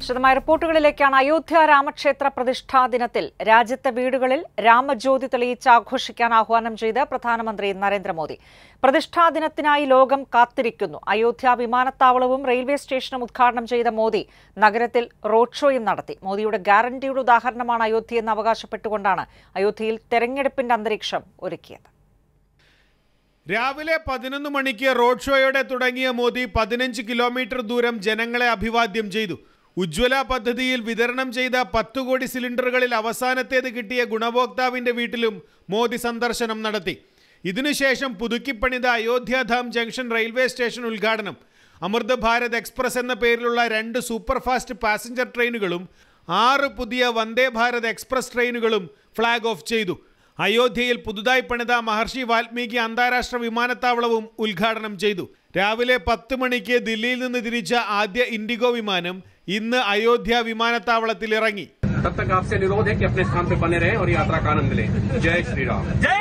വിശദമായ റിപ്പോർട്ടുകളിലേക്കാണ് അയോധ്യ രാമക്ഷേത്ര പ്രതിഷ്ഠാ ദിനത്തിൽ രാജ്യത്തെ വീടുകളിൽ രാമജ്യോതി തെളിയിച്ച് ആഘോഷിക്കാൻ ആഹ്വാനം ചെയ്ത് പ്രധാനമന്ത്രി നരേന്ദ്രമോദി പ്രതിഷ്ഠാ ദിനത്തിനായി ലോകം കാത്തിരിക്കുന്നു അയോധ്യ വിമാനത്താവളവും റെയിൽവേ സ്റ്റേഷനും ഉദ്ഘാടനം ചെയ്ത മോദി നഗരത്തിൽ റോഡ് ഷോയും നടത്തി മോദിയുടെ ഗ്യാരണ്ടിയുടെ ഉദാഹരണമാണ് അയോധ്യയെന്ന് അവകാശപ്പെട്ടുകൊണ്ടാണ് അയോധ്യയിൽ തെരഞ്ഞെടുപ്പിന്റെ അന്തരീക്ഷം ഒരുക്കിയത് രാവിലെ പതിനൊന്ന് മണിക്ക് റോഡ് ഷോയോടെ തുടങ്ങിയ മോദി പതിനഞ്ച് കിലോമീറ്റർ ദൂരം ജനങ്ങളെ അഭിവാദ്യം ചെയ്തു ഉജ്ജ്വല പദ്ധതിയിൽ വിതരണം ചെയ്ത പത്തു കോടി സിലിണ്ടറുകളിൽ അവസാനത്തേത് കിട്ടിയ ഗുണഭോക്താവിന്റെ വീട്ടിലും മോദി സന്ദർശനം നടത്തി ഇതിനുശേഷം പുതുക്കിപ്പണിത അയോധ്യാധാം ജംഗ്ഷൻ റെയിൽവേ സ്റ്റേഷൻ ഉദ്ഘാടനം അമൃത് ഭാരത് എക്സ്പ്രസ് എന്ന പേരിലുള്ള രണ്ട് സൂപ്പർ ഫാസ്റ്റ് പാസഞ്ചർ ട്രെയിനുകളും ആറ് പുതിയ വന്ദേ ഭാരത് എക്സ്പ്രസ് ട്രെയിനുകളും ഫ്ളാഗ് ഓഫ് ചെയ്തു അയോധ്യയിൽ പുതുതായി പണിത മഹർഷി വാൽമീകി അന്താരാഷ്ട്ര വിമാനത്താവളവും ഉദ്ഘാടനം ചെയ്തു രാവിലെ പത്ത് മണിക്ക് ദില്ലിയിൽ നിന്ന് തിരിച്ച ആദ്യ ഇൻഡിഗോ വിമാനം ഇന്ന് അയോധ്യ വിമാനത്താവളത്തിൽ ഇറങ്ങി तब तक आपसे अनुरोध है कि अपने स्थान पे बने रहें और यात्रा का आनंद लें जय श्री राम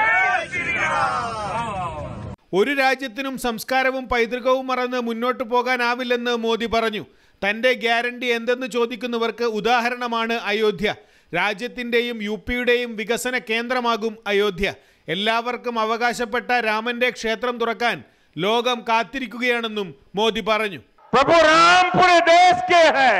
ഒരു രാജ്യത്തിനും സംസ്കാരവും പൈതൃകവും മറന്ന് മുന്നോട്ടു പോകാനാവില്ലെന്ന് മോദി പറഞ്ഞു തന്റെ ഗ്യാരണ്ടി എന്തെന്ന് ചോദിക്കുന്നവർക്ക് ഉദാഹരണമാണ് അയോധ്യ രാജ്യത്തിന്റെയും യു പിയുടെയും വികസന കേന്ദ്രമാകും അയോധ്യ എല്ലാവർക്കും അവകാശപ്പെട്ട രാമന്റെ ക്ഷേത്രം തുറക്കാൻ ലോകം കാത്തിരിക്കുകയാണെന്നും മോദി പറഞ്ഞു प्रभु राम पूरे देश के हैं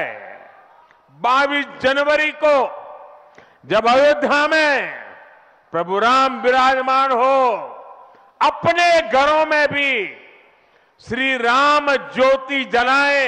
22 जनवरी को जब अयोध्या में प्रभु राम विराजमान हो अपने घरों में भी श्री राम ज्योति जलाएं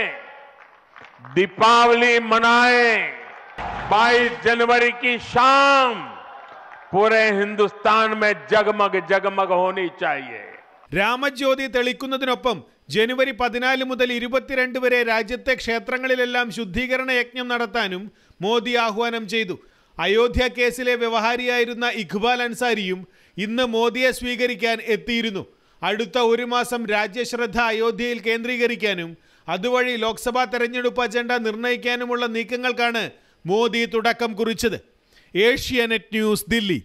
दीपावली मनाएं 22 जनवरी की शाम पूरे हिंदुस्तान में जगमग जगमग होनी चाहिए രാമജ്യോതി തെളിക്കുന്നതിനൊപ്പം ജനുവരി പതിനാല് മുതൽ ഇരുപത്തിരണ്ട് വരെ രാജ്യത്തെ ക്ഷേത്രങ്ങളിലെല്ലാം ശുദ്ധീകരണ യജ്ഞം നടത്താനും മോദി ആഹ്വാനം ചെയ്തു അയോധ്യ കേസിലെ വ്യവഹാരിയായിരുന്ന ഇഖ്ബാൽ അൻസാരിയും ഇന്ന് മോദിയെ സ്വീകരിക്കാൻ എത്തിയിരുന്നു അടുത്ത ഒരു മാസം രാജ്യശ്രദ്ധ അയോധ്യയിൽ കേന്ദ്രീകരിക്കാനും അതുവഴി ലോക്സഭാ തെരഞ്ഞെടുപ്പ് അജണ്ട നിർണ്ണയിക്കാനുമുള്ള നീക്കങ്ങൾക്കാണ് മോദി തുടക്കം കുറിച്ചത് ഏഷ്യാനെറ്റ് ന്യൂസ് ദില്ലി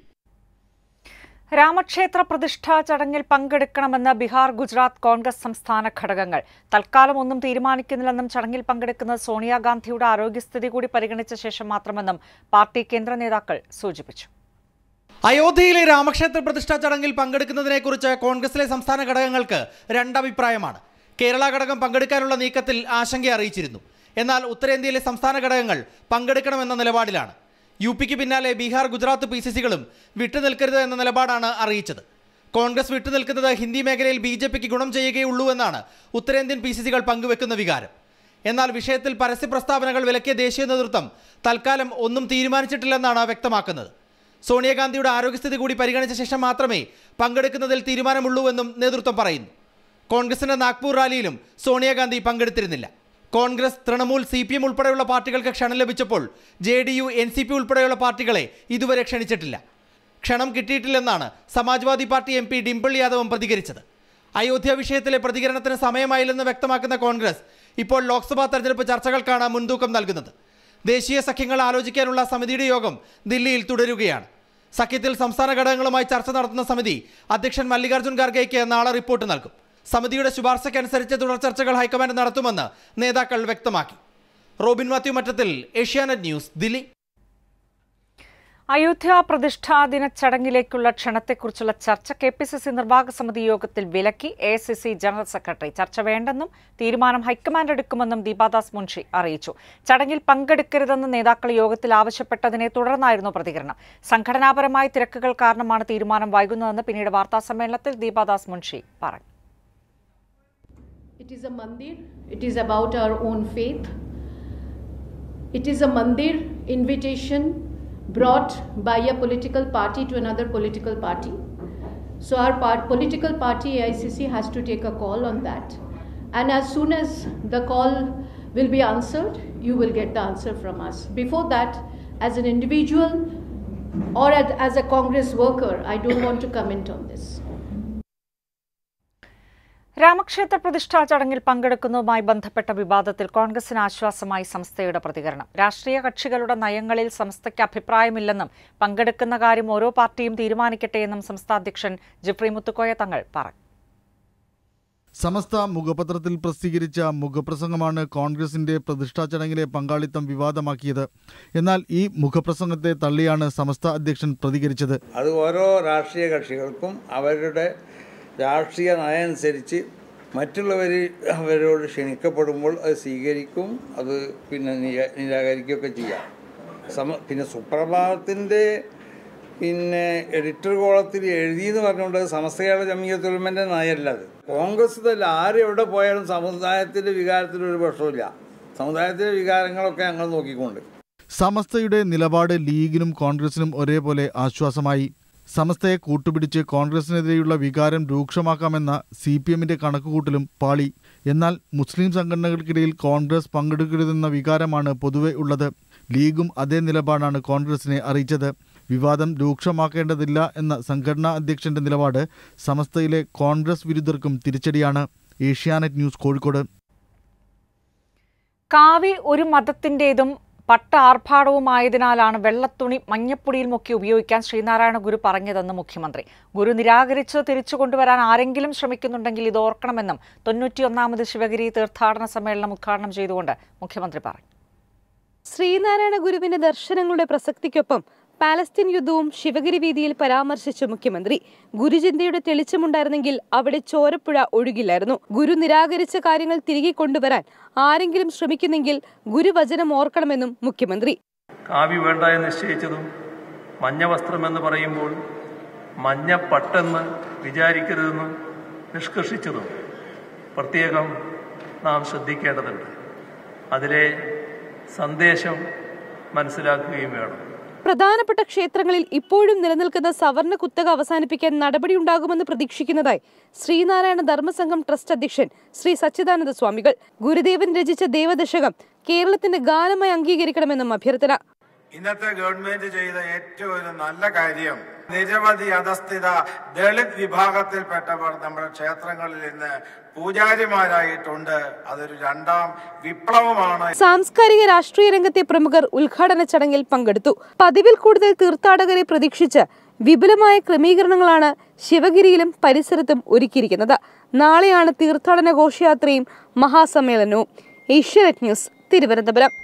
രാമക്ഷേത്ര പ്രതിഷ്ഠാ ചടങ്ങിൽ പങ്കെടുക്കണമെന്ന് ബീഹാർ ഗുജറാത്ത് കോൺഗ്രസ് സംസ്ഥാന ഘടകങ്ങൾ തൽക്കാലം ഒന്നും തീരുമാനിക്കുന്നില്ലെന്നും ചടങ്ങിൽ പങ്കെടുക്കുന്നത് സോണിയാഗാന്ധിയുടെ ആരോഗ്യസ്ഥിതി കൂടി പരിഗണിച്ച ശേഷം മാത്രമെന്നും പാർട്ടി കേന്ദ്ര നേതാക്കൾ സൂചിപ്പിച്ചു അയോധ്യയിലെ രാമക്ഷേത്ര പ്രതിഷ്ഠാ ചടങ്ങിൽ പങ്കെടുക്കുന്നതിനെക്കുറിച്ച് കോൺഗ്രസിലെ സംസ്ഥാന ഘടകങ്ങൾക്ക് രണ്ടഭിപ്രായമാണ് കേരള ഘടകം പങ്കെടുക്കാനുള്ള നീക്കത്തിൽ ആശങ്ക അറിയിച്ചിരുന്നു എന്നാൽ ഉത്തരേന്ത്യയിലെ സംസ്ഥാന ഘടകങ്ങൾ പങ്കെടുക്കണമെന്ന നിലപാടിലാണ് യു പിക്ക് പിന്നാലെ ബീഹാർ ഗുജറാത്ത് പി സി സികളും വിട്ടുനിൽക്കരുത് എന്ന നിലപാടാണ് അറിയിച്ചത് കോൺഗ്രസ് വിട്ടുനിൽക്കുന്നത് ഹിന്ദി മേഖലയിൽ ബി ജെ പിക്ക് ഗുണം ചെയ്യുകയുള്ളൂ എന്നാണ് ഉത്തരേന്ത്യൻ പി സി സികൾ പങ്കുവെക്കുന്ന വികാരം എന്നാൽ വിഷയത്തിൽ പരസ്യ പ്രസ്താവനകൾ വിലക്കിയ ദേശീയ നേതൃത്വം തൽക്കാലം ഒന്നും തീരുമാനിച്ചിട്ടില്ലെന്നാണ് വ്യക്തമാക്കുന്നത് സോണിയാഗാന്ധിയുടെ ആരോഗ്യസ്ഥിതി കൂടി പരിഗണിച്ച ശേഷം മാത്രമേ പങ്കെടുക്കുന്നതിൽ തീരുമാനമുള്ളൂ എന്നും നേതൃത്വം പറയുന്നു കോൺഗ്രസിന്റെ നാഗ്പൂർ റാലിയിലും സോണിയാഗാന്ധി പങ്കെടുത്തിരുന്നില്ല Congress Trinamool C P M ഉൾപ്പെടെയുള്ള പാർട്ടികൾക്ക് ക്ഷണം ലഭിച്ചപ്പോൾ J D U N C P ഉൾപ്പെടെയുള്ള പാർട്ടികളെ ഇതുവരെ ക്ഷണിച്ചിട്ടില്ല ക്ഷണം കിട്ടിയിട്ടില്ലെന്നാണ് Samajwadi party M P Dimple യാദവും പ്രതികരിച്ചത് അയോധ്യ വിഷയത്തിലെ പ്രതികരണത്തിന് സമയമായില്ലെന്ന് വ്യക്തമാക്കുന്ന കോൺഗ്രസ് ഇപ്പോൾ ലോക്സഭാ തെരഞ്ഞെടുപ്പ് ചർച്ചകൾക്കാണ് മുൻതൂക്കം നൽകുന്നത് ദേശീയ സഖ്യങ്ങൾ ആലോചിക്കാനുള്ള സമിതിയുടെ യോഗം ദില്ലിയിൽ തുടരുകയാണ് സഖ്യത്തിൽ സംസ്ഥാന ഘടകങ്ങളുമായി ചർച്ച നടത്തുന്ന സമിതി അധ്യക്ഷൻ മല്ലികാർജ്ജുൻ ഖാർഗെയ്ക്ക് നാളെ റിപ്പോർട്ട് നൽകും സമിതിയുടെ ശുപാർശയ്ക്കനുസരിച്ച് തുടർ ചർച്ചകൾ ഹൈക്കമാൻഡ് നടത്തുമെന്ന് നേതാക്കൾ വ്യക്തമാക്കി റോബിൻ മാത്യു മറ്റത്തിൽ ഏഷ്യാനെറ്റ് ന്യൂസ് ദില്ലി അയോധ്യ പ്രതിഷ്ഠാ ദിന ചടങ്ങിലേക്കുള്ള ക്ഷണത്തെക്കുറിച്ചുള്ള ചർച്ച കെ പി സി സി നിർവാഹക സമിതി യോഗത്തിൽ വിലക്കി A C C general secretary ചർച്ച വേണ്ടെന്നും തീരുമാനം ഹൈക്കമാൻഡ് എടുക്കുമെന്നും ദീപാദാസ് മുൻഷി അറിയിച്ചു ചടങ്ങിൽ പങ്കെടുക്കരുതെന്ന് നേതാക്കൾ യോഗത്തിൽ ആവശ്യപ്പെട്ടതിനെ തുടർന്നായിരുന്നു പ്രതികരണം സംഘടനാപരമായ തിരക്കുകൾ കാരണമാണ് തീരുമാനം വൈകുന്നതെന്ന് പിന്നീട് വാർത്താസമ്മേളനത്തിൽ ദീപാദാസ് മുൻഷി പറഞ്ഞു It is a mandir, it is about our own faith. It is a mandir invitation brought by a political party to another political party. So, our part, political party AICC has to take a call on that. And as soon as the call will be answered, you will get the answer from us. Before that, as an individual or as, as a Congress worker, I don't want to comment on this. രാമക്ഷേത്ര പ്രതിഷ്ഠാ ചടങ്ങിൽ പങ്കെടുക്കുന്നതുമായി ബന്ധപ്പെട്ട വിവാദത്തിൽ കോൺഗ്രസിന് ആശ്വാസമായി സംസ്ഥയുടെ പ്രതികരണം രാഷ്ട്രീയ കക്ഷികളുടെ നയങ്ങളിൽ സംസ്ഥയ്ക്ക് അഭിപ്രായമില്ലെന്നും പങ്കെടുക്കുന്ന കാര്യം ഓരോ പാർട്ടിയും തീരുമാനിക്കട്ടെയെന്നും സംസ്ഥാന അധ്യക്ഷൻ ജിഫ്രി മുത്തുക്കോയ തങ്ങൾ പറഞ്ഞു സമസ്ത മുഖപത്രത്തിൽ പ്രസിദ്ധീകരിച്ച മുഖപ്രസംഗമാണ് കോൺഗ്രസിന്റെ പ്രതിഷ്ഠാ ചടങ്ങിലെ പങ്കാളിത്തം വിവാദമാക്കിയത് എന്നാൽ ഈ മുഖപ്രസംഗത്തെ തള്ളിയാണ് സമസ്ത അധ്യക്ഷൻ പ്രതികരിച്ചത് അത് ഓരോ രാഷ്ട്രീയ കക്ഷികൾക്കും അവരുടെ രാഷ്ട്രീയ നയം അനുസരിച്ച് മറ്റുള്ളവർ അവരോട് ക്ഷണിക്കപ്പെടുമ്പോൾ അത് സ്വീകരിക്കും അത് പിന്നെ നിരാ നിരാകരിക്കുകയൊക്കെ ചെയ്യാം സമ പിന്നെ സുപ്രഭാതത്തിൻ്റെ പിന്നെ എഡിറ്റർ കോളത്തിൽ എഴുതി എന്ന് പറഞ്ഞുകൊണ്ട് സമസ്തയുടെ ജമീയത്തുലമൻ്റെ നയമല്ല അത് കോൺഗ്രസ് തന്നെ ആര് എവിടെ പോയാലും സമുദായത്തിൻ്റെ വികാരത്തിന് ഒരു പ്രശ്നമില്ല സമുദായത്തിൻ്റെ വികാരങ്ങളൊക്കെ ഞങ്ങൾ നോക്കിക്കൊണ്ട് സമസ്തയുടെ നിലപാട് ലീഗിനും കോൺഗ്രസിനും ഒരേപോലെ ആശ്വാസമായി സമസ്തയെ കൂട്ടുപിടിച്ച് കോൺഗ്രസിനെതിരെയുള്ള വികാരം രൂക്ഷമാക്കാമെന്ന സി പി എമ്മിന്റെ കണക്കുകൂട്ടലും പാളി എന്നാൽ മുസ്ലിം സംഘടനകൾക്കിടയിൽ കോൺഗ്രസ് പങ്കെടുക്കരുതെന്ന വികാരമാണ് പൊതുവെ ഉള്ളത് ലീഗും അതേ നിലപാടാണ് കോൺഗ്രസിനെ അറിയിച്ചത് വിവാദം രൂക്ഷമാക്കേണ്ടതില്ല എന്ന സംഘടനാ അധ്യക്ഷന്റെ നിലപാട് സമസ്തയിലെ കോൺഗ്രസ് വിരുദ്ധർക്കും തിരിച്ചടിയാണ് ഏഷ്യാനെറ്റ് ന്യൂസ് കോഴിക്കോട് കാവി ഒരു മതത്തിന്റേതും പട്ട ആർഭാടവുമായതിനാലാണ് വെള്ളത്തുണി മഞ്ഞപ്പൊടിയിൽ മുക്കി ഉപയോഗിക്കാൻ ശ്രീനാരായണ ഗുരു പറഞ്ഞതെന്ന് മുഖ്യമന്ത്രി ഗുരു നിരാകരിച്ച് തിരിച്ചു കൊണ്ടുവരാൻ ആരെങ്കിലും ശ്രമിക്കുന്നുണ്ടെങ്കിൽ ഇത് ഓർക്കണമെന്നും തൊണ്ണൂറ്റിയൊന്നാമത് ശിവഗിരി തീർത്ഥാടന സമ്മേളനം ഉദ്ഘാടനം ചെയ്തുകൊണ്ട് മുഖ്യമന്ത്രി പറഞ്ഞു ശ്രീനാരായണ ഗുരുവിന്റെ ദർശനങ്ങളുടെ പ്രസക്തിക്കൊപ്പം പാലസ്തീൻ യുദ്ധവും ശിവഗിരി വീതിയിൽ പരാമർശിച്ച മുഖ്യമന്ത്രി ഗുരുചിന്തയുടെ തെളിച്ചമുണ്ടായിരുന്നെങ്കിൽ അവിടെ ചോരപ്പുഴ ഒഴുകില്ലായിരുന്നു ഗുരു നിരാകരിച്ച കാര്യങ്ങൾ തിരികെ കൊണ്ടുവരാൻ ആരെങ്കിലും ശ്രമിക്കുന്നെങ്കിൽ ഗുരുവചനം ഓർക്കണമെന്നും മുഖ്യമന്ത്രി കാവി വേണ്ട എന്ന് നിശ്ചയിച്ചതും മഞ്ഞ വസ്ത്രമെന്ന് പറയുമ്പോൾ മഞ്ഞ പട്ടെന്ന് വിചാരിക്കരുതെന്ന് നിഷ്കർഷിച്ചതും പ്രത്യേകം നാം ശ്രദ്ധിക്കേണ്ടതുണ്ട് അതിലെ സന്ദേശം മനസ്സിലാക്കുകയും വേണം പ്രധാനപ്പെട്ട ക്ഷേത്രങ്ങളിൽ ഇപ്പോഴും നിലനിൽക്കുന്ന സവർണ കുത്തക അവസാനിപ്പിക്കാൻ നടപടിയുണ്ടാകുമെന്ന് പ്രതീക്ഷിക്കുന്നതായി ശ്രീനാരായണ ധർമ്മസംഘം ട്രസ്റ്റ് അധ്യക്ഷൻ ശ്രീ സച്ചിദാനന്ദ സ്വാമികൾ ഗുരുദേവൻ രചിച്ച ദേവദശകം കേരളത്തിന്റെ ഗാനമായി അംഗീകരിക്കണമെന്നും അഭ്യർത്ഥന ഇന്നത്തെ ഗവൺമെന്റ് ചെയ്ത ഏറ്റവും ഒരു നല്ല കാര്യം നിരവധി അധസ്ഥിത ദളിത് വിഭാഗത്തിൽപ്പെട്ടവർ നമ്മുടെ ക്ഷേത്രങ്ങളിൽ ഇന്ന് പൂജാരിമാരായിട്ടുണ്ട് അതൊരു രണ്ടാം വിപ്ലവമാണ് സാംസ്കാരിക രാഷ്ട്രീയ രംഗത്തെ പ്രമുഖർ ഉദ്ഘാടന ചടങ്ങിൽ പങ്കെടുത്തു പതിവിൽ കൂടുതൽ തീർത്ഥാടകരെ പ്രതീക്ഷിച്ച് വിപുലമായ ക്രമീകരണങ്ങളാണ് ശിവഗിരിയിലും പരിസരത്തും ഒരുക്കിയിരിക്കുന്നത് നാളെയാണ് തീർത്ഥാടന ഘോഷയാത്രയും മഹാസമ്മേളനവും Asianet news Thiruvananthapuram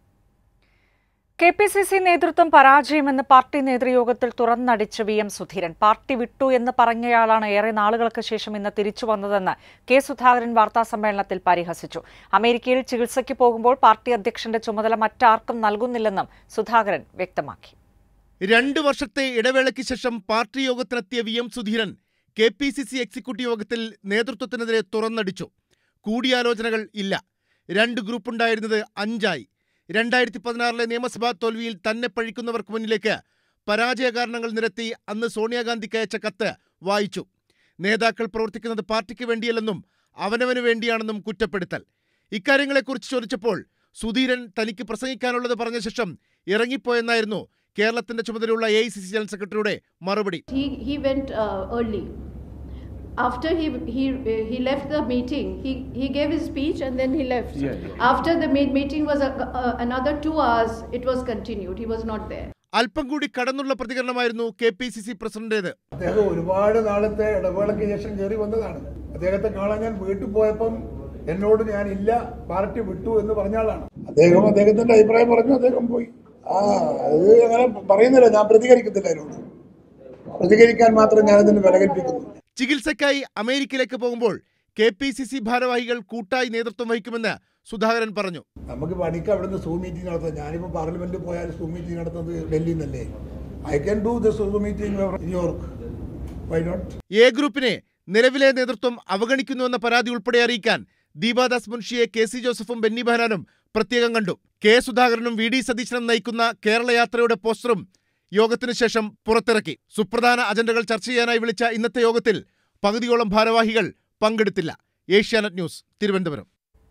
K P C C നേതൃത്വം പരാജയമെന്ന് പാർട്ടി നേതൃയോഗത്തിൽ തുറന്നടിച്ച് വി എം സുധീരൻ പാർട്ടി വിട്ടു എന്ന് പറഞ്ഞയാളാണ് ഏറെ നാളുകൾക്ക് ശേഷം ഇന്ന് തിരിച്ചു വന്നതെന്ന് കെ സുധാകരൻ വാർത്താസമ്മേളനത്തിൽ പരിഹസിച്ചു അമേരിക്കയിൽ ചികിത്സയ്ക്ക് പോകുമ്പോൾ പാർട്ടി അധ്യക്ഷന്റെ ചുമതല മറ്റാർക്കും നൽകുന്നില്ലെന്നും സുധാകരൻ വ്യക്തമാക്കി രണ്ട് വർഷത്തെ ഇടവേളയ്ക്ക് ശേഷം പാർട്ടി യോഗത്തിനെത്തിയ V M Sudheeran K P C C executive യോഗത്തിൽ നേതൃത്വത്തിനെതിരെ തുറന്നടിച്ചു കൂടിയാലോചനകൾ ഇല്ല രണ്ട് ഗ്രൂപ്പുണ്ടായിരുന്നത് അഞ്ചായി രണ്ടായിരത്തി പതിനാറിലെ നിയമസഭാ തോൽവിയിൽ തന്നെ പഴിക്കുന്നവർക്ക് മുന്നിലേക്ക് പരാജയ കാരണങ്ങൾ നിരത്തി അന്ന് സോണിയാഗാന്ധിക്ക് അയച്ച കത്ത് വായിച്ചു നേതാക്കൾ പ്രവർത്തിക്കുന്നത് പാർട്ടിക്ക് വേണ്ടിയല്ലെന്നും അവനവന് വേണ്ടിയാണെന്നും കുറ്റപ്പെടുത്തൽ ഇക്കാര്യങ്ങളെക്കുറിച്ച് ചോദിച്ചപ്പോൾ സുധീരൻ തനിക്ക് പ്രസംഗിക്കാനുള്ളത് പറഞ്ഞ ശേഷം ഇറങ്ങിപ്പോയെന്നായിരുന്നു കേരളത്തിന്റെ ചുമതലയുള്ള A I C C general സെക്രട്ടറിയുടെ മറുപടി He, he went uh, early. After he, he, he left the meeting, he, he gave his speech and then he left. After the me- meeting was a, uh, another two hours, it was continued. He was not there. അല്പം കൂടി കടന്നുള്ള പ്രതികരണമായിരുന്നു K P C C പ്രസിഡന്റേത് അദ്ദേഹം ഒരുപാട് നാളത്തെ ഇടവേളയ്ക്ക് ശേഷം കയറി വന്നതാണ് അദ്ദേഹത്തെ കാണാൻ ഞാൻ വീട്ടിൽ പോയപ്പം എന്നോട് ഞാൻ ഇല്ല പാർട്ടി വിട്ടു എന്ന് പറഞ്ഞ ആളാണ് അദ്ദേഹം അദ്ദേഹത്തിന്റെ അഭിപ്രായം പറഞ്ഞു അദ്ദേഹം പോയി ആ അത് അങ്ങനെ പറയുന്നില്ല ഞാൻ പ്രതികരിക്കത്തില്ല അതിനോട് പ്രതികരിക്കാൻ മാത്രം ഞാനതിന് വില കൽപ്പിക്കുന്നു ചികിത്സയ്ക്കായി അമേരിക്കയിലേക്ക് പോകുമ്പോൾ കെ പി സി സി ഭാരവാഹികൾ കൂട്ടായി നേതൃത്വം വഹിക്കുമെന്ന് സുധാകരൻ പറഞ്ഞു നമുക്ക് പണിക്ക് അവിടുന്ന് സൂ മീറ്റിംഗ് നടത്താം ഞാനിപ്പോൾ പാർലമെന്റിൽ പോയാൽ സൂ മീറ്റിംഗ് നടത്തുന്നത് ഡൽഹിയിൽ നിന്നല്ലേ I can do the zoo meeting New York why not A ഗ്രൂപ്പിനെ നിലവിലെ നേതൃത്വം അവഗണിക്കുന്നുവെന്ന പരാതി ഉൾപ്പെടെ അറിയിക്കാൻ ദീപാദാസ് മുൻഷിയെ കെ സി ജോസഫും ബെന്നി ബെഹനാനും പ്രത്യേകം കണ്ടു കെ സുധാകരനും വി ഡി സതീശനും നയിക്കുന്ന കേരള യാത്രയുടെ പോസ്റ്ററും യോഗത്തിനു ശേഷം പുറത്തിറക്കി സുപ്രധാന അജണ്ടകൾ ചർച്ച ചെയ്യാനായി വിളിച്ച ഇന്നത്തെ യോഗത്തിൽ പകുതിയോളം ഭാരവാഹികൾ പങ്കെടുത്തില്ല ഏഷ്യാനെറ്റ് ന്യൂസ് തിരുവനന്തപുരം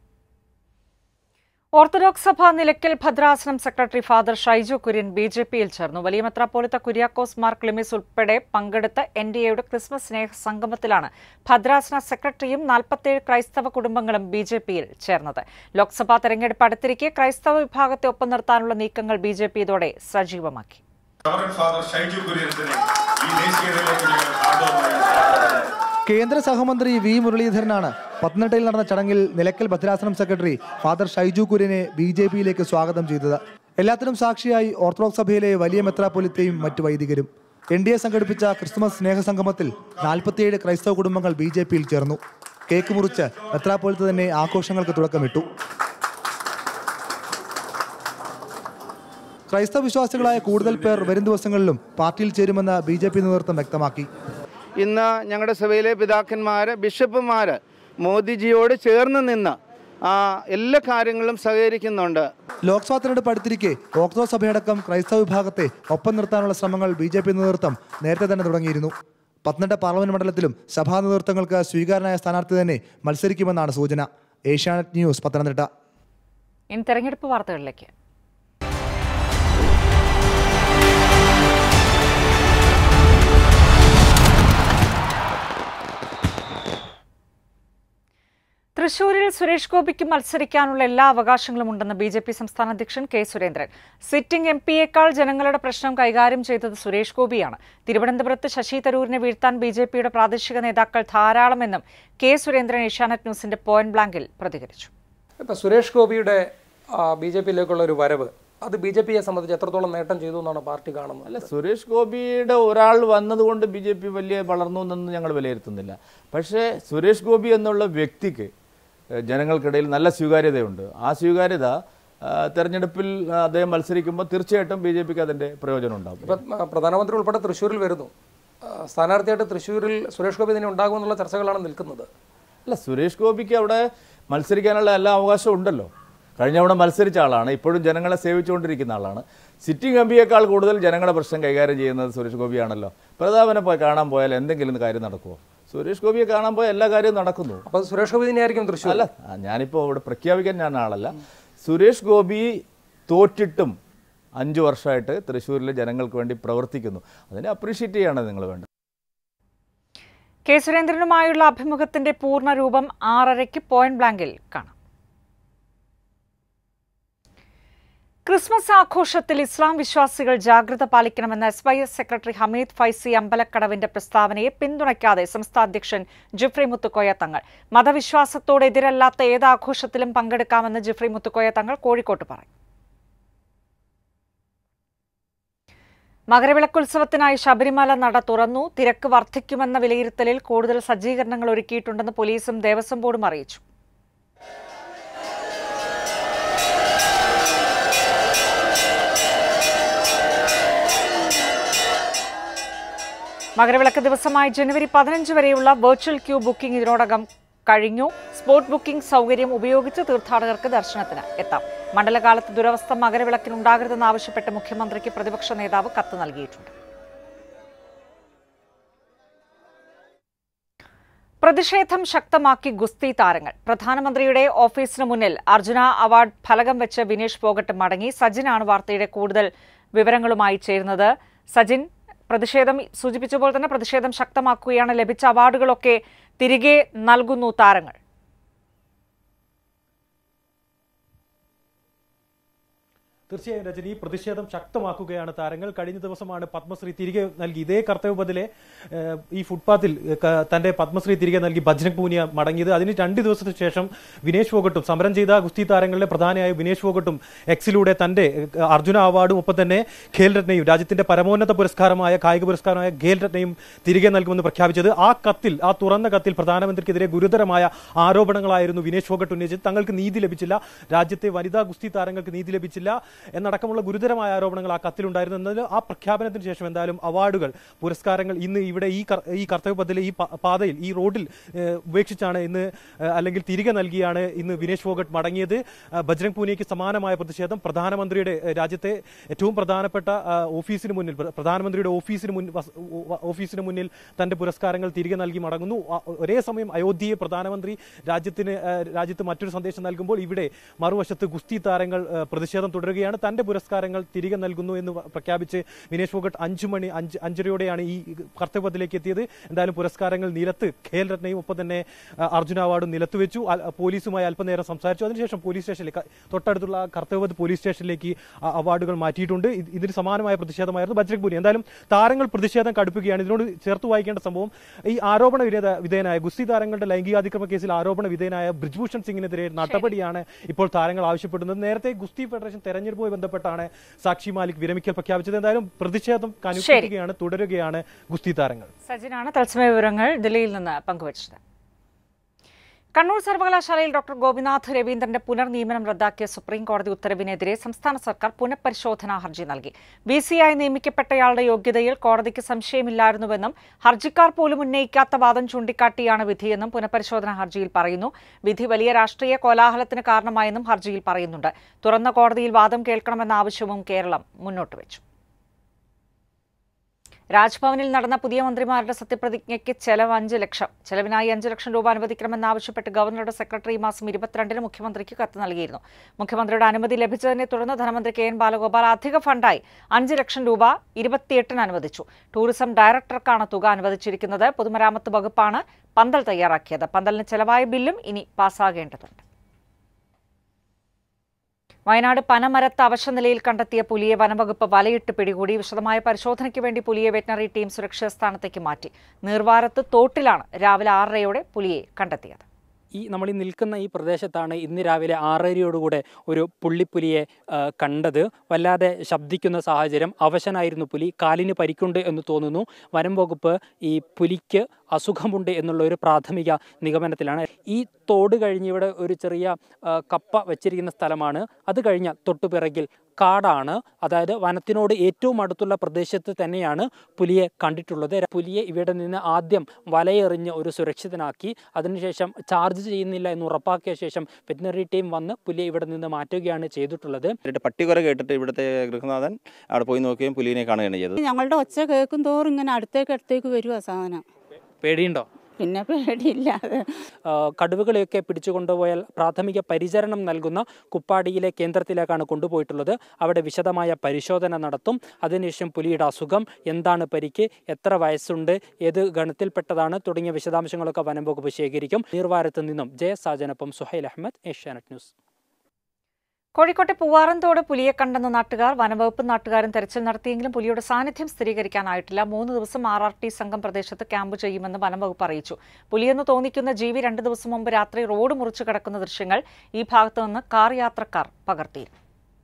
ഓർത്തഡോക്സ് സഭ നിലയ്ക്കൽ ഭദ്രാസനം secretary father Shyju Kurian B J പിയിൽ ചേർന്നു വലിയ മെത്രാപ്പോലിത്ത കുര്യാക്കോസ് മാർ ക്ലിമിസ് ഉൾപ്പെടെ പങ്കെടുത്ത എൻ ഡി എയുടെ ക്രിസ്മസ് സ്നേഹ സംഗമത്തിലാണ് ഭദ്രാസന സെക്രട്ടറിയും നാൽപ്പത്തേഴ് ക്രൈസ്തവ കുടുംബങ്ങളും ബി ജെ പിയിൽ ചേർന്നത് ലോക്സഭാ തെരഞ്ഞെടുപ്പ് അടുത്തിരിക്കെ ക്രൈസ്തവ വിഭാഗത്തെ ഒപ്പം നിർത്താനുള്ള നീക്കങ്ങൾ ബി ജെ പി ഇതോടെ സജീവമാക്കി റവറൻ ഫാദർ ഷൈജു കുര്യൻസിനെ ഈ ദേശീയതയിലേക്ക് ഞങ്ങൾ ആദരവുമായി സ്വാഗതം ചെയ്യുന്നു. കേന്ദ്ര സഹമന്ത്രി വി മുരളീധരനാണ് പത്തനംതിട്ടയിൽ നടന്ന ചടങ്ങിൽ നിലയ്ക്കൽ ഭദ്രാസനം സെക്രട്ടറി ഫാദർ ഷൈജു കുര്യനെ ബി ജെ പിയിലേക്ക് സ്വാഗതം ചെയ്തത് എല്ലാത്തിനും സാക്ഷിയായി ഓർത്തഡോക്സ് സഭയിലെ വലിയ മെത്രാപ്പൊലിത്തയും മറ്റു വൈദികരും എൻ ഡി എ സംഘടിപ്പിച്ച ക്രിസ്തുമസ് സ്നേഹസംഗമത്തിൽ നാൽപ്പത്തിയേഴ് ക്രൈസ്തവ കുടുംബങ്ങൾ ബി ജെ പിയിൽ ചേർന്നു കേക്ക് മുറിച്ച് മെത്രാപ്പൊലിത്ത തന്നെ ആഘോഷങ്ങൾക്ക് തുടക്കമിട്ടു ക്രൈസ്തവ വിശ്വാസികളായ കൂടുതൽ പേർ വരും ദിവസങ്ങളിലും പാർട്ടിയിൽ ചേരുമെന്ന് ബി ജെ പി നേതൃത്വം വ്യക്തമാക്കി ഇന്ന് ഞങ്ങളുടെ സഭയിലെ പിതാക്കന്മാർ ബിഷപ്പുമാർ മോദിജിയോട് ചേർന്ന് നിന്ന് ആ, എല്ലാ കാര്യങ്ങളും സഹകരിക്കുന്നുണ്ട് ലോക്സഭാ തെരഞ്ഞെടുപ്പ് അടുത്തിരിക്കെ ഓർത്തഡോക്സ് സഭയടക്കം ക്രൈസ്തവ വിഭാഗത്തെ ഒപ്പം നിർത്താനുള്ള ശ്രമങ്ങൾ ബി ജെ പി നേതൃത്വം നേരത്തെ തന്നെ തുടങ്ങിയിരുന്നു പത്തനംതിട്ട പാർലമെന്റ് മണ്ഡലത്തിലും സഭാ നേതൃത്വങ്ങൾക്ക് സ്വീകാരനായ സ്ഥാനാർത്ഥി തന്നെ മത്സരിക്കുമെന്നാണ് സൂചന ഏഷ്യാനെറ്റ് ന്യൂസ് പത്തനംതിട്ട ഇനി തെരഞ്ഞെടുപ്പ് വാർത്തകളിലേക്ക് തൃശൂരിൽ സുരേഷ് ഗോപിക്ക് മത്സരിക്കാനുള്ള എല്ലാ അവകാശങ്ങളും ഉണ്ടെന്ന് ബി ജെ പി സംസ്ഥാന അധ്യക്ഷൻ കെ സുരേന്ദ്രൻ സിറ്റിംഗ് എം പിയേക്കാൾ ജനങ്ങളുടെ പ്രശ്നം കൈകാര്യം ചെയ്തത് സുരേഷ് ഗോപിയാണ് തിരുവനന്തപുരത്ത് ശശി തരൂരിനെ വീഴ്ത്താൻ ബി ജെ പിയുടെ പ്രാദേശിക നേതാക്കൾ ധാരാളമെന്നും കെ സുരേന്ദ്രൻ ഏഷ്യാനെറ്റ് ന്യൂസിന്റെ പോയിന്റ് ബ്ലാങ്കിൽ പ്രതികരിച്ചു ഇപ്പം സുരേഷ് ഗോപിയുടെ ബി ജെ പിയിലേക്കുള്ള ഒരു വരവ് അത് ബി ജെ പിയെ സംബന്ധിച്ച് എത്രത്തോളം നേട്ടം ചെയ്തു എന്നാണ് പാർട്ടി കാണുന്നത് അല്ല സുരേഷ് ഗോപിയുടെ ഒരാൾ വന്നതുകൊണ്ട് ബി ജെ പി വലിയ വളർന്നു എന്നൊന്നും ഞങ്ങൾ വിലയിരുത്തുന്നില്ല പക്ഷേ സുരേഷ് ഗോപി എന്നുള്ള വ്യക്തിക്ക് ഏഹ്, ജനങ്ങൾക്കിടയിൽ നല്ല സ്വീകാര്യതയുണ്ട് ആ സ്വീകാര്യത ആ, തെരഞ്ഞെടുപ്പിൽ അദ്ദേഹം മത്സരിക്കുമ്പോൾ തീർച്ചയായിട്ടും ബി ജെ പിക്ക് അതിൻ്റെ പ്രയോജനം ഉണ്ടാകും ഇപ്പം ആ, പ്രധാനമന്ത്രി ഉൾപ്പെടെ തൃശ്ശൂരിൽ വരുന്നു ആ, സ്ഥാനാർത്ഥിയായിട്ട് തൃശ്ശൂരിൽ സുരേഷ് ഗോപി തന്നെ ഉണ്ടാകുമെന്നുള്ള ചർച്ചകളാണ് നിൽക്കുന്നത് അല്ല സുരേഷ് ഗോപിക്ക് അവിടെ മത്സരിക്കാനുള്ള എല്ലാ അവകാശവും ഉണ്ടല്ലോ കഴിഞ്ഞ അവിടെ മത്സരിച്ച ആളാണ് ഇപ്പോഴും ജനങ്ങളെ സേവിച്ചുകൊണ്ടിരിക്കുന്ന ആളാണ് സിറ്റിംഗ് എം പിയേക്കാൾ കൂടുതൽ ജനങ്ങളുടെ പ്രശ്നം കൈകാര്യം ചെയ്യുന്നത് സുരേഷ് ഗോപിയാണല്ലോ പ്രതാപനെ പോയി കാണാൻ പോയാൽ എന്തെങ്കിലും കാര്യം നടക്കുമോ സുരേഷ് ഗോപിയെ കാണാൻ പോയാൽ എല്ലാ കാര്യവും നടക്കുന്നു അപ്പോൾ സുരേഷ് ഗോപി തന്നെയായിരിക്കും തൃശ്ശൂർ അല്ല ആ, ഞാനിപ്പോൾ ഇവിടെ പ്രഖ്യാപിക്കാൻ ഞാൻ ആളല്ല സുരേഷ് ഗോപി തോറ്റിട്ടും അഞ്ചു വർഷമായിട്ട് തൃശ്ശൂരിലെ ജനങ്ങൾക്ക് വേണ്ടി പ്രവർത്തിക്കുന്നു അതിനെ അപ്രീഷിയേറ്റ് ചെയ്യാണ് നിങ്ങൾ വേണ്ടത് കെ സുരേന്ദ്രനുമായുള്ള അഭിമുഖത്തിന്റെ പൂർണ്ണ രൂപം ആറരയ്ക്ക് പോയിന്റ് ബ്ലാങ്കിൽ കാണാം ക്രിസ്മസ് ആഘോഷത്തിൽ ഇസ്ലാം വിശ്വാസികൾ ജാഗ്രത പാലിക്കണമെന്ന S Y S secretary Hamid Faizi അമ്പലക്കടവിന്റെ പ്രസ്താവനയെ പിന്തുണയ്ക്കാതെ സംസ്ഥാന അധ്യക്ഷൻ ജിഫ്രി മുത്തുക്കോയ തങ്ങൾ മതവിശ്വാസത്തോട് എതിരല്ലാത്ത ഏത് ആഘോഷത്തിലും പങ്കെടുക്കാമെന്ന് ജിഫ്രി മുത്തുക്കോയ തങ്ങൾ കോഴിക്കോട്ട് പറഞ്ഞു മകരവിളക്കുത്സവത്തിനായി ശബരിമല നട തുറന്നു തിരക്ക് വർദ്ധിക്കുമെന്ന വിലയിരുത്തലിൽ കൂടുതൽ സജ്ജീകരണങ്ങൾ ഒരുക്കിയിട്ടുണ്ടെന്ന് പോലീസും ദേവസ്വം ബോർഡും അറിയിച്ചു മകരവിളക്ക് ദിവസമായ ജനുവരി പതിനഞ്ച് വരെയുള്ള വെർച്വൽ ക്യൂ ബുക്കിംഗ് ഇതിനോടകം കഴിഞ്ഞു സ്പോട്ട് ബുക്കിംഗ് സൗകര്യം ഉപയോഗിച്ച് തീർത്ഥാടകർക്ക് ദർശനത്തിന് എത്താം മണ്ഡലകാലത്ത് ദുരവസ്ഥ മകരവിളക്കിനുണ്ടാകരുതെന്ന് ആവശ്യപ്പെട്ട് മുഖ്യമന്ത്രിക്ക് പ്രതിപക്ഷ നേതാവ് കത്ത് നൽകിയിട്ടുണ്ട് പ്രതിഷേധം ശക്തമാക്കി ഗുസ്തി താരങ്ങൾ പ്രധാനമന്ത്രിയുടെ ഓഫീസിന് മുന്നിൽ അർജുന അവാർഡ് ഫലകം വെച്ച് വിനേഷ് ഫോഗട്ട് മടങ്ങി സജിനാണ് വാർത്തയുടെ കൂടുതൽ വിവരങ്ങളുമായി ചേരുന്നത് സജിൻ പ്രതിഷേധം സൂചിപ്പിച്ചപ്പോൾ തന്നെ പ്രതിഷേധം ശക്തമാക്കുകയാണ് ലഭിച്ച അവാർഡുകളൊക്കെ തിരികെ നൽകുന്നു താരങ്ങൾ തീർച്ചയായും രജനി ഈ പ്രതിഷേധം ശക്തമാക്കുകയാണ് താരങ്ങൾ കഴിഞ്ഞ ദിവസമാണ് പത്മശ്രീ തിരികെ നൽകി ഇതേ കർത്തവ്യപതിലെ ഏഹ്, ഈ ഫുട്പാത്തിൽ ഏഹ്, ക- തന്റെ പത്മശ്രീ തിരികെ നൽകി ബജ്രംഗ് പൂനിയ മടങ്ങിയത് അതിന് രണ്ട് ദിവസത്തിന് ശേഷം വിനേഷ് ഫോഗട്ടും സമരം ചെയ്ത ഗുസ്തി താരങ്ങളിലെ പ്രധാനിയായ വിനേഷ് ഫോഗട്ടും എക്സിലൂടെ തന്റെ ഏഹ്, അർജുന അവാർഡും ഒപ്പം തന്നെ ഖേൽ രത്നയും രാജ്യത്തിന്റെ പരമോന്നത പുരസ്കാരമായ കായിക പുരസ്കാരമായ ഖേൽ രത്നയും തിരികെ നൽകുമെന്ന് പ്രഖ്യാപിച്ചത് ആ കത്തിൽ ആ തുറന്ന കത്തിൽ പ്രധാനമന്ത്രിക്കെതിരെ ഗുരുതരമായ ആരോപണങ്ങളായിരുന്നു വിനേഷ് ഫോഗട്ട് ഉന്നയിച്ചത് തങ്ങൾക്ക് നീതി ലഭിച്ചില്ല രാജ്യത്തെ വനിതാ ഗുസ്തി താരങ്ങൾക്ക് നീതി ലഭിച്ചില്ല എന്നടക്കമുള്ള ഗുരുതരമായ ആരോപണങ്ങൾ ആ കത്തിലുണ്ടായിരുന്നു എന്നതിൽ ആ പ്രഖ്യാപനത്തിന് ശേഷം എന്തായാലും അവാർഡുകൾ പുരസ്കാരങ്ങൾ ഇന്ന് ഇവിടെ ഈ കർ- ഈ കർത്തവ്യപഥത്തിലെ ഈ പ- പാതയിൽ ഈ റോഡിൽ ഏഹ്, ഉപേക്ഷിച്ചാണ് ഇന്ന് ഏഹ്, അല്ലെങ്കിൽ തിരികെ നൽകിയാണ് ഇന്ന് വിനേഷ് ഫോഗട്ട് മടങ്ങിയത് ആ, ബജ്രംഗ് പൂനിയയ്ക്ക് സമാനമായ പ്രതിഷേധം പ്രധാനമന്ത്രിയുടെ ഏഹ്, രാജ്യത്തെ ഏറ്റവും പ്രധാനപ്പെട്ട ആ, ഓഫീസിന് മുന്നിൽ പ്ര- പ്രധാനമന്ത്രിയുടെ ഓഫീസിന് മുന്നിൽ വസ്- ഓ- ഓഫീസിന് മുന്നിൽ തന്റെ പുരസ്കാരങ്ങൾ തിരികെ നൽകി മടങ്ങുന്നു ആ, ഒരേ സമയം അയോധ്യയെ പ്രധാനമന്ത്രി രാജ്യത്തിന് ആ, രാജ്യത്ത് മറ്റൊരു സന്ദേശം നൽകുമ്പോൾ ഇവിടെ മറുവശത്ത് ഗുസ്തി താരങ്ങൾ ആ, പ്രതിഷേധം തുടരുകയാണ് തന്നെയാണ് തന്റെ പുരസ്കാരങ്ങൾ തിരികെ നൽകുന്നു എന്ന് പ്രഖ്യാപിച്ച് വിനേഷ് ഫോഗട്ട് അഞ്ചു മണി അഞ്ച് അഞ്ചരയോടെയാണ് ഈ കർത്തവ്യത്തിലേക്ക് എത്തിയത് എന്തായാലും പുരസ്കാരങ്ങൾ നിലത്ത് ഖേൽ രത്നയും ഒപ്പം തന്നെ ആ, അർജുന അവാർഡും നിലത്ത് വെച്ചു അൽ- പോലീസുമായി അല്പനേരം സംസാരിച്ചു അതിനുശേഷം പോലീസ് സ്റ്റേഷനിലേക്ക് തൊട്ടടുത്തുള്ള കർത്തവ്യത്ത് പോലീസ് സ്റ്റേഷനിലേക്ക് ആ അവാർഡുകൾ മാറ്റിയിട്ടുണ്ട് ഇത് ഇതിന് സമാനമായ പ്രതിഷേധമായിരുന്നു ബജ്രംഗ് പൂരി എന്തായാലും താരങ്ങൾ പ്രതിഷേധം കടുപ്പിക്കുകയാണ് ഇതിനോട് ചേർത്ത് വായിക്കേണ്ട സംഭവം ഈ ആരോപണ വിധേയ- വിധേയനായ ഗുസ്തി താരങ്ങളുടെ ലൈംഗികാതിക്രമ കേസിൽ ആരോപണ വിധേയനായ ബ്രിജ്ഭൂഷൺ സിംഗിനെതിരെ നടപടിയാണ് ഇപ്പോൾ താരങ്ങൾ ആവശ്യപ്പെടുന്നത് നേരത്തെ ഗുസ്തി ഫെഡറേഷൻ തെരഞ്ഞെടുപ്പുമായി ബന്ധപ്പെട്ടാണ് സാക്ഷി മാലിക് വിരമിക്കൽ പ്രഖ്യാപിച്ചത് എന്തായാലും പ്രതിഷേധം കനുപ്പിക്കുകയാണ് തുടരുകയാണ് ഗുസ്തി താരങ്ങൾ സജിനാണ് തത്സമയ വിവരങ്ങൾ ദില്ലിയിൽ നിന്ന് പങ്കുവച്ചത് കണ്ണൂർ സർവകലാശാലയിൽ ഡോക്ടർ ഗോപിനാഥ് രവീന്ദ്രന്റെ പുനർനിയമനം റദ്ദാക്കിയ സുപ്രീം കോടതി ഉത്തരവിനെതിരെ സംസ്ഥാന സർക്കാർ പുനഃപരിശോധനാ ഹർജി നൽകി ബി സിയായി നിയമിക്കപ്പെട്ടയാളുടെ യോഗ്യതയിൽ കോടതിക്ക് സംശയമില്ലായിരുന്നുവെന്നും ഹർജിക്കാർ പോലും ഉന്നയിക്കാത്ത വാദം ചൂണ്ടിക്കാട്ടിയാണ് വിധിയെന്നും പുനഃപരിശോധനാ ഹർജിയിൽ പറയുന്നു വിധി വലിയ രാഷ്ട്രീയ കോലാഹലത്തിന് കാരണമായെന്നും ഹർജിയിൽ പറയുന്നുണ്ട് തുറന്ന കോടതിയിൽ വാദം കേൾക്കണമെന്ന ആവശ്യവും കേരളം മുന്നോട്ട് വെച്ചു രാജ്ഭവനിൽ നടന്ന പുതിയ മന്ത്രിമാരുടെ സത്യപ്രതിജ്ഞയ്ക്ക് ചെലവ് അഞ്ച് ലക്ഷം ചെലവിനായി അഞ്ച് ലക്ഷം രൂപ അനുവദിക്കണമെന്നാവശ്യപ്പെട്ട് ഗവർണറുടെ സെക്രട്ടറി ഈ മാസം ഇരുപത്തിരണ്ടിന് മുഖ്യമന്ത്രിക്ക് കത്ത് നൽകിയിരുന്നു മുഖ്യമന്ത്രിയുടെ അനുമതി ലഭിച്ചതിനെ തുടർന്ന് ധനമന്ത്രി കെ എൻ ബാലഗോപാൽ അധിക ഫണ്ടായി അഞ്ച് ലക്ഷം രൂപ ഇരുപത്തിയെട്ടിന് അനുവദിച്ചു ടൂറിസം ഡയറക്ടർക്കാണ് തുക അനുവദിച്ചിരിക്കുന്നത് പൊതുമരാമത്ത് വകുപ്പാണ് പന്തൽ തയ്യാറാക്കിയത് പന്തലിന് ചെലവായ ബില്ലും ഇനി പാസ്സാകേണ്ടതുണ്ട് വയനാട് പനമരത്ത് അവശനിലയിൽ കണ്ടെത്തിയ പുലിയെ വനംവകുപ്പ് വലയിട്ട് പിടികൂടി വിശദമായ പരിശോധനയ്ക്ക് വേണ്ടി പുലിയെ വെറ്റിനറി ടീം സുരക്ഷിത സ്ഥാനത്തേക്ക് മാറ്റി നീർവാരത്ത് തോട്ടിലാണ് രാവിലെ ആറരയോടെ പുലിയെ കണ്ടെത്തിയത് ഈ നമ്മൾ ഈ നിൽക്കുന്ന ഈ പ്രദേശത്താണ് ഇന്ന് രാവിലെ ആറരയോടുകൂടെ ഒരു പുള്ളിപ്പുലിയെ ആ, കണ്ടത് വല്ലാതെ ശബ്ദിക്കുന്ന സാഹചര്യം അവശനായിരുന്നു പുലി കാലിന് പരിക്കുണ്ട് എന്ന് തോന്നുന്നു വനം വകുപ്പ് ഈ പുലിക്ക് അസുഖമുണ്ട് എന്നുള്ള ഒരു പ്രാഥമിക നിഗമനത്തിലാണ് ഈ തോട് കഴിഞ്ഞ് ഇവിടെ ഒരു ചെറിയ ആ, കപ്പ വെച്ചിരിക്കുന്ന സ്ഥലമാണ് അത് കഴിഞ്ഞ തൊട്ടുപിറകിൽ കാടാണ് അതായത് വനത്തിനോട് ഏറ്റവും അടുത്തുള്ള പ്രദേശത്ത് തന്നെയാണ് പുലിയെ കണ്ടിട്ടുള്ളത് പുലിയെ ഇവിടെ നിന്ന് ആദ്യം വലയെറിഞ്ഞ് ഒരു സുരക്ഷിതനാക്കി അതിനുശേഷം ചാർജ് ചെയ്യുന്നില്ല എന്ന് ഉറപ്പാക്കിയ ശേഷം വെറ്റിനറി ടീം വന്ന് പുലിയെ ഇവിടെ നിന്ന് മാറ്റുകയാണ് ചെയ്തിട്ടുള്ളത് എന്നിട്ട് പട്ടികുര കേട്ടിട്ട് ഇവിടുത്തെ ഗൃഹനാഥൻ അവിടെ പോയി നോക്കുകയും പുലിനെ കാണുകയാണ് ചെയ്തത് ഞങ്ങളുടെ ഒച്ച കേൾക്കും തോറും ഇങ്ങനെ അടുത്തേക്ക് അടുത്തേക്ക് വരുവാ സാധനം പേടിയുണ്ടോ പിന്നെ പേടിയില്ലാതെ ആ, കടുവകളെയൊക്കെ പിടിച്ചു കൊണ്ടുപോയാൽ പ്രാഥമിക പരിചരണം നൽകുന്ന കുപ്പാടിയിലെ കേന്ദ്രത്തിലേക്കാണ് കൊണ്ടുപോയിട്ടുള്ളത് അവിടെ വിശദമായ പരിശോധന നടത്തും അതിനുശേഷം പുലിയുടെ അസുഖം എന്താണ് പരിക്ക് എത്ര വയസ്സുണ്ട് ഏത് ഗണത്തിൽപ്പെട്ടതാണ് തുടങ്ങിയ വിശദാംശങ്ങളൊക്കെ വനം വകുപ്പ് ശേഖരിക്കും നീർവാരത്ത് നിന്നും ജയ സാജനൊപ്പം സുഹൈൽ അഹമ്മദ് ഏഷ്യാനെറ്റ് ന്യൂസ് കോഴിക്കോട്ടെ പൂവാറന്തോട് പുലിയെ കണ്ടെന്ന നാട്ടുകാർ വനവകുപ്പ് നാട്ടുകാരും തെരച്ചിൽ നടത്തിയെങ്കിലും പുലിയുടെ സാന്നിധ്യം സ്ഥിരീകരിക്കാനായിട്ടില്ല മൂന്ന് ദിവസം ആർ ആർ ടി സംഘം പ്രദേശത്ത് ക്യാമ്പ് ചെയ്യുമെന്ന് വനംവകുപ്പ് അറിയിച്ചു പുലിയെന്ന് തോന്നിക്കുന്ന ജീവി രണ്ട് ദിവസം മുമ്പ് രാത്രി റോഡ് മുറിച്ചു കിടക്കുന്ന ദൃശ്യങ്ങൾ ഈ ഭാഗത്തു നിന്ന് കാർ യാത്രക്കാർ പകർത്തിയിരുന്നു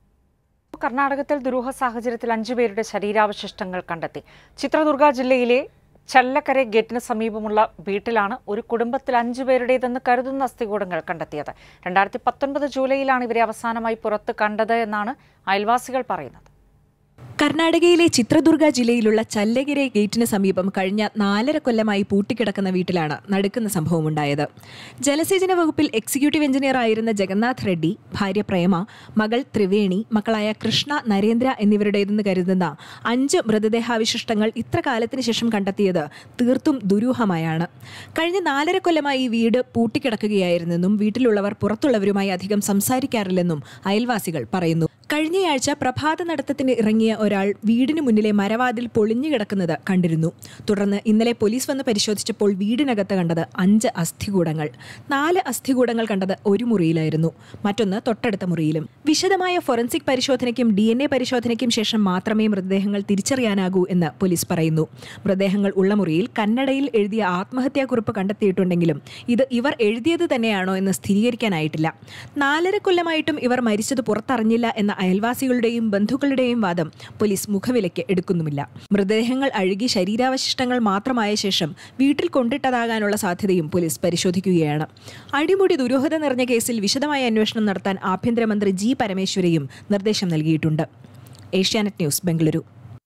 കർണാടകത്തിൽ ദുരൂഹ സാഹചര്യത്തിൽ അഞ്ചുപേരുടെ ശരീരാവശിഷ്ടങ്ങൾ കണ്ടെത്തി ചിത്രദുർഗ ജില്ലയിലെ ചല്ലക്കര ഗേറ്റിന് സമീപമുള്ള വീട്ടിലാണ് ഒരു കുടുംബത്തിൽ അഞ്ചുപേരുടേതെന്ന് കരുതുന്ന അസ്ഥികൂടങ്ങൾ കണ്ടെത്തിയത് രണ്ടായിരത്തി പത്തൊൻപത് ജൂലൈയിലാണ് ഇവരെ അവസാനമായി പുറത്ത് കണ്ടത് എന്നാണ് അയൽവാസികൾ പറയുന്നത് കർണാടകയിലെ ചിത്രദുർഗ ജില്ലയിലുള്ള ചല്ലഗിരെ ഗേറ്റിന് സമീപം കഴിഞ്ഞ നാലര കൊല്ലമായി പൂട്ടിക്കിടക്കുന്ന വീട്ടിലാണ് നടുക്കുന്ന സംഭവമുണ്ടായത് ജലസേചന വകുപ്പിൽ എക്സിക്യൂട്ടീവ് എഞ്ചിനീയർ ആയിരുന്ന ജഗന്നാഥ് റെഡ്ഡി ഭാര്യ പ്രേമ മകൾ ത്രിവേണി മക്കളായ കൃഷ്ണ നരേന്ദ്ര എന്നിവരുടേതെന്ന് കരുതുന്ന അഞ്ച് മൃതദേഹാവശിഷ്ടങ്ങൾ ഇത്ര കാലത്തിന് ശേഷം കണ്ടെത്തിയത് തീർത്തും ദുരൂഹമായാണ് കഴിഞ്ഞ നാലര കൊല്ലമായി ഈ വീട് പൂട്ടിക്കിടക്കുകയായിരുന്നെന്നും വീട്ടിലുള്ളവർ പുറത്തുള്ളവരുമായി അധികം സംസാരിക്കാറില്ലെന്നും അയൽവാസികൾ പറയുന്നു കഴിഞ്ഞയാഴ്ച പ്രഭാത നടത്തത്തിന് ഇറങ്ങിയ ഒരാൾ വീടിന് മുന്നിലെ മരവാതിൽ പൊളിഞ്ഞു കിടക്കുന്നത് കണ്ടിരുന്നു തുടർന്ന് ഇന്നലെ പോലീസ് വന്ന് പരിശോധിച്ചപ്പോൾ വീടിനകത്ത് കണ്ടത് അഞ്ച് അസ്ഥികൂടങ്ങൾ നാല് അസ്ഥികൂടങ്ങൾ കണ്ടത് ഒരു മുറിയിലായിരുന്നു മറ്റൊന്ന് തൊട്ടടുത്ത മുറിയിലും വിശദമായ ഫോറൻസിക് പരിശോധനയ്ക്കും ഡി എൻ എ പരിശോധനയ്ക്കും ശേഷം മാത്രമേ മൃതദേഹങ്ങൾ തിരിച്ചറിയാനാകൂ എന്ന് പോലീസ് പറയുന്നു മൃതദേഹങ്ങൾ ഉള്ള മുറിയിൽ കന്നഡയിൽ എഴുതിയ ആത്മഹത്യാക്കുറിപ്പ് കണ്ടെത്തിയിട്ടുണ്ടെങ്കിലും ഇത് ഇവർ എഴുതിയത് തന്നെയാണോ എന്ന് സ്ഥിരീകരിക്കാനായിട്ടില്ല നാലര കൊല്ലമായിട്ടും ഇവർ മരിച്ചത് പുറത്തറിഞ്ഞില്ല എന്ന അയൽവാസികളുടെയും ബന്ധുക്കളുടെയും വാദം പോലീസ് മുഖവിലയ്ക്ക് എടുക്കുന്നുമില്ല മൃതദേഹങ്ങൾ അഴുകി ശരീരാവശിഷ്ടങ്ങൾ മാത്രമായ ശേഷം വീട്ടിൽ കൊണ്ടിട്ടതാകാനുള്ള സാധ്യതയും പോലീസ് പരിശോധിക്കുകയാണ് അടിമുടി ദുരൂഹത നിറഞ്ഞ കേസിൽ വിശദമായ അന്വേഷണം നടത്താൻ ആഭ്യന്തരമന്ത്രി ജി പരമേശ്വരയും നിർദ്ദേശം നൽകിയിട്ടുണ്ട് ഏഷ്യാനെറ്റ് ന്യൂസ് ബംഗളൂരു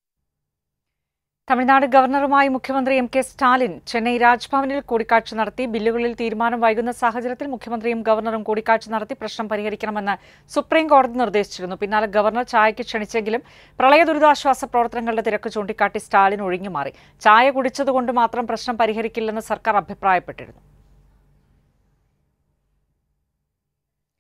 തമിഴ്നാട് ഗവർണറുമായി മുഖ്യമന്ത്രി എം കെ സ്റ്റാലിൻ ചെന്നൈ രാജ്ഭവനിൽ കൂടിക്കാഴ്ച നടത്തി ബില്ലുകളിൽ തീരുമാനം വൈകുന്ന സാഹചര്യത്തിൽ മുഖ്യമന്ത്രിയും ഗവർണറും കൂടിക്കാഴ്ച നടത്തി പ്രശ്നം പരിഹരിക്കണമെന്ന് സുപ്രീം കോടതി നിർദ്ദേശിച്ചിരുന്നു പിന്നാലെ ഗവർണർ ചായയ്ക്ക് ക്ഷണിച്ചെങ്കിലും പ്രളയ ദുരിതാശ്വാസ പ്രവർത്തനങ്ങളുടെ തിരക്ക് ചൂണ്ടിക്കാട്ടി സ്റ്റാലിൻ ഒഴിഞ്ഞുമാറി ചായ കുടിച്ചതുകൊണ്ട് മാത്രം പ്രശ്നം പരിഹരിക്കില്ലെന്ന് സർക്കാർ അഭിപ്രായപ്പെട്ടിരുന്നു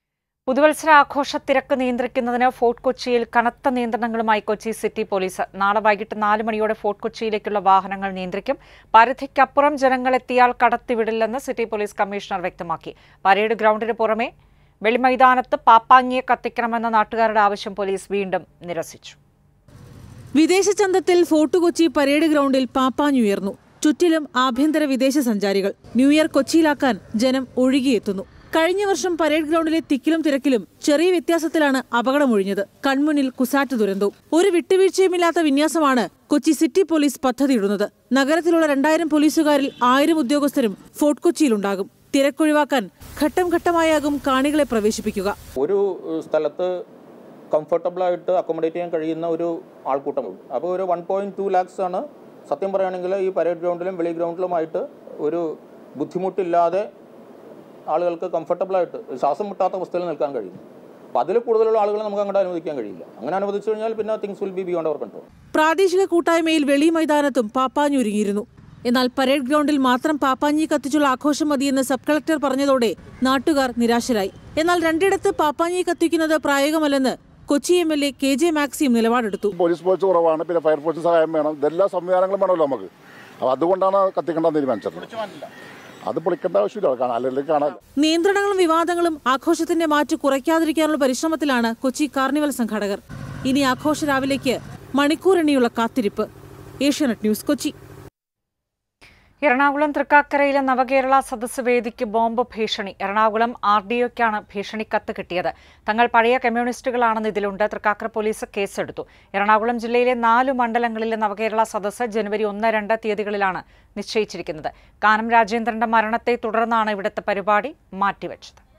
പുതുവത്സര ആഘോഷ തിരക്ക് നിയന്ത്രിക്കുന്നതിന് ഫോർട്ട് കൊച്ചിയിൽ കനത്ത നിയന്ത്രണങ്ങളുമായി കൊച്ചി സിറ്റി പോലീസ് നാളെ വൈകിട്ട് നാല് മണിയോടെ ഫോർട്ട് കൊച്ചിയിലേക്കുള്ള വാഹനങ്ങൾ നിയന്ത്രിക്കും പരിധിക്കപ്പുറം ജനങ്ങൾ എത്തിയാൽ കടത്തിവിടില്ലെന്ന് സിറ്റി പോലീസ് കമ്മീഷണർ വ്യക്തമാക്കി പരേഡ് ഗ്രൗണ്ടിന് പുറമെ വെളിമൈതാനത്ത് പാപ്പാങ്ങിയെ കത്തിക്കണമെന്ന നാട്ടുകാരുടെ ആവശ്യം പോലീസ് വീണ്ടും നിരസിച്ചു വിദേശ ചന്തത്തിൽ ഫോർട്ട് കൊച്ചി പരേഡ് ഗ്രൗണ്ടിൽ പാപ്പാഞ്ഞുയർന്നു ചുറ്റിലും ആഭ്യന്തര വിദേശ സഞ്ചാരികൾ ന്യൂ ഇയർ കൊച്ചിയിലാക്കാൻ ജനം ഒഴുകിയെത്തുന്നു കഴിഞ്ഞ വർഷം പരേഡ് ഗ്രൗണ്ടിലെ തിക്കിലും തിരക്കിലും ചെറിയ വ്യത്യാസത്തിലാണ് അപകടമൊഴിഞ്ഞത് കൺമുന്നിൽ കുസാറ്റ് ദുരന്തവും ഒരു വിട്ടുവീഴ്ചയുമില്ലാത്ത വിന്യാസമാണ് കൊച്ചി സിറ്റി പോലീസ് പദ്ധതിയിടുന്നത് നഗരത്തിലുള്ള രണ്ടായിരം പോലീസുകാരിൽ ആയിരം ഉദ്യോഗസ്ഥരും ഫോർട്ട് കൊച്ചിയിലുണ്ടാകും തിരക്കൊഴിവാക്കാൻ ഘട്ടം ഘട്ടമായാകും കാണികളെ പ്രവേശിപ്പിക്കുക ഒരു ഏഹ്, സ്ഥലത്ത് കംഫർട്ടബിൾ ആയിട്ട് അക്കോമഡേറ്റ് ചെയ്യാൻ കഴിയുന്ന ഒരു ആൾക്കൂട്ടമുണ്ട് അപ്പോൾ ഒരു വൺ പോയിന്റ് ടു ലാക്സ് ആണ് സത്യം പറയുകയാണെങ്കിൽ ഈ പരേഡ് ഗ്രൗണ്ടിലും വെളി ഗ്രൗണ്ടിലുമായിട്ട് ഒരു ബുദ്ധിമുട്ടില്ലാതെ ആളുകൾക്ക് comfortable ആയിട്ട് ശ്വാസം മുട്ടാത്ത അവസ്ഥയിൽ നിൽക്കാൻ കഴിയും അപ്പോൾ അതിൽ കൂടുതലുള്ള ആളുകളെ നമുക്ക് അങ്ങോട്ട് അനുവദിക്കാൻ കഴിയില്ല അങ്ങനെ അനുവദിച്ചു കഴിഞ്ഞാൽ പിന്നെ things will be beyond our control പ്രാദേശിക കൂട്ടായ്മയിൽ വെളി മൈതാനത്തും പാപ്പാഞ്ഞൊരുങ്ങിയിരുന്നു എന്നാൽ പരേഡ് ഗ്രൗണ്ടിൽ മാത്രം പാപ്പാഞ്ഞി കത്തിച്ചുള്ള ആഘോഷം മതിയെന്ന് സബ് കളക്ടർ പറഞ്ഞതോടെ നാട്ടുകാർ നിരാശരായി എന്നാൽ രണ്ടിടത്ത് പാപ്പാഞ്ഞി കത്തിക്കുന്നത് പ്രായോഗികമല്ലെന്ന് Kochi M L A K J Maxim നിലപാടെടുത്തു പോലീസ് ഫോഴ്സ് കുറവാണ് പിന്നെ ഫയർഫോഴ്സ് സഹായം വേണം ഇതെല്ലാ സംവിധാനങ്ങളും വേണമല്ലോ നമുക്ക് അപ്പോൾ അതുകൊണ്ടാണ് കത്തിക്കേണ്ടെന്ന് തീരുമാനിച്ചത് അത് പൊളിക്കേണ്ട ആവശ്യമില്ല കാണാൻ അല്ലെങ്കിൽ കാണാൻ നിയന്ത്രണങ്ങളും വിവാദങ്ങളും ആഘോഷത്തിന്റെ മാറ്റ് കുറയ്ക്കാതിരിക്കാനുള്ള പരിശ്രമത്തിലാണ് കൊച്ചി കാർണിവൽ സംഘാടകർ ഇനി ആഘോഷ രാവിലേക്ക് മണിക്കൂറെണ്ണിയുള്ള കാത്തിരിപ്പ് ഏഷ്യാനെറ്റ് ന്യൂസ് കൊച്ചി എറണാകുളം തൃക്കാക്കരയിലെ നവകേരള സദസ്സ് വേദിക്ക് ബോംബ് ഭീഷണി എറണാകുളം ആർ ഡി ഒക്കാണ് ഭീഷണിക്കത്ത് കിട്ടിയത് തങ്ങൾ പഴയ കമ്മ്യൂണിസ്റ്റുകളാണെന്ന് ഇതിലുണ്ട് തൃക്കാക്കര പോലീസ് കേസെടുത്തു എറണാകുളം ജില്ലയിലെ നാലു മണ്ഡലങ്ങളിലെ നവകേരള സദസ്സ് ജനുവരി ഒന്ന് രണ്ട് തീയതികളിലാണ് നിശ്ചയിച്ചിരിക്കുന്നത് കാനം രാജേന്ദ്രന്റെ മരണത്തെ തുടർന്നാണ് ഇവിടുത്തെ പരിപാടി മാറ്റിവെച്ചത്